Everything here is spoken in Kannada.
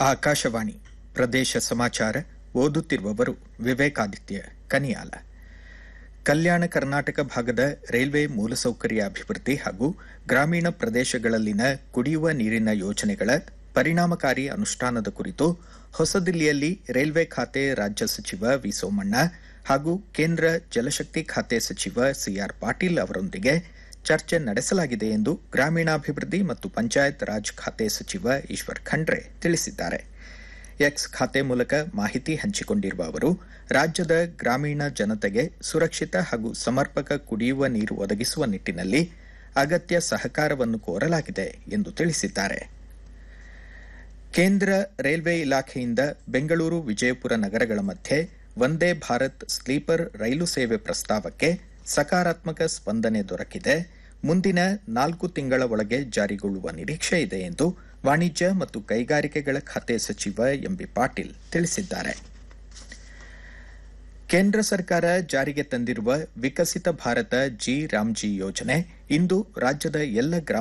ಆಕಾಶವಾಣಿ ಪ್ರದೇಶ ಸಮಾಚಾರ ಓದುತ್ತಿರುವವರು ವಿವೇಕಾದಿತ್ಯ ಕನಿಯಾಲ ಕಲ್ಯಾಣ ಕರ್ನಾಟಕ ಭಾಗದ ರೈಲ್ವೆ ಮೂಲಸೌಕರ್ಯ ಅಭಿವೃದ್ಧಿ ಹಾಗೂ ಗ್ರಾಮೀಣ ಪ್ರದೇಶಗಳಲ್ಲಿನ ಕುಡಿಯುವ ನೀರಿನ ಯೋಜನೆಗಳ ಪರಿಣಾಮಕಾರಿ ಅನುಷ್ಠಾನದ ಕುರಿತು ಹೊಸದಿಲ್ಲಿಯಲ್ಲಿ ರೈಲ್ವೆ ಖಾತೆ ರಾಜ್ಯ ಸಚಿವ ವಿ ಸೋಮಣ್ಣ ಹಾಗೂ ಕೇಂದ್ರ ಜಲಶಕ್ತಿ ಖಾತೆ ಸಚಿವ ಸಿಆರ್ ಪಾಟೀಲ್ ಅವರೊಂದಿಗೆ ಚರ್ಚೆ ನಡೆಸಲಾಗಿದೆ ಎಂದು ಗ್ರಾಮೀಣಾಭಿವೃದ್ಧಿ ಮತ್ತು ಪಂಚಾಯತ್ ರಾಜ್ ಖಾತೆ ಸಚಿವ ಈಶ್ವರ್ ಖಂಡ್ರೆ ತಿಳಿಸಿದ್ದಾರೆ ಎಕ್ಸ್ ಖಾತೆ ಮೂಲಕ ಮಾಹಿತಿ ಹಂಚಿಕೊಂಡಿರುವ ಅವರು ರಾಜ್ಯದ ಗ್ರಾಮೀಣ ಜನತೆಗೆ ಸುರಕ್ಷಿತ ಹಾಗೂ ಸಮರ್ಪಕ ಕುಡಿಯುವ ನೀರು ಒದಗಿಸುವ ನಿಟ್ಟಿನಲ್ಲಿ ಅಗತ್ಯ ಸಹಕಾರವನ್ನು ಕೋರಲಾಗಿದೆ ಎಂದು ತಿಳಿಸಿದ್ದಾರೆ ಕೇಂದ್ರ ರೈಲ್ವೆ ಇಲಾಖೆಯಿಂದ ಬೆಂಗಳೂರು ವಿಜಯಪುರ ನಗರಗಳ ಮಧ್ಯೆ ವಂದೇ ಭಾರತ್ ಸ್ಲೀಪರ್ ರೈಲು ಸೇವೆ ಪ್ರಸ್ತಾವಕ್ಕೆ ಸಕಾರಾತ್ಮಕ ಸ್ಪಂದನೆ ದೊರಕಿದೆ ಮುಂದಿನ ನಾಲ್ಕು ತಿಂಗಳ ಒಳಗೆ ಜಾರಿಗೊಳ್ಳುವ ನಿರೀಕ್ಷೆ ಇದೆ ಎಂದು ವಾಣಿಜ್ಯ ಮತ್ತು ಕೈಗಾರಿಕೆಗಳ ಖಾತೆ ಸಚಿವ ಎಂಬಿ ಪಾಟೀಲ್ ತಿಳಿಸಿದ್ದಾರೆ ಕೇಂದ್ರ ಸರ್ಕಾರ ಜಾರಿಗೆ ತಂದಿರುವ ವಿಕಸಿತ ಭಾರತ ಜಿ ರಾಮ್ಜಿ ಯೋಜನೆ ಇಂದು ರಾಜ್ಯದ ಎಲ್ಲ ಗ್ರಾಮ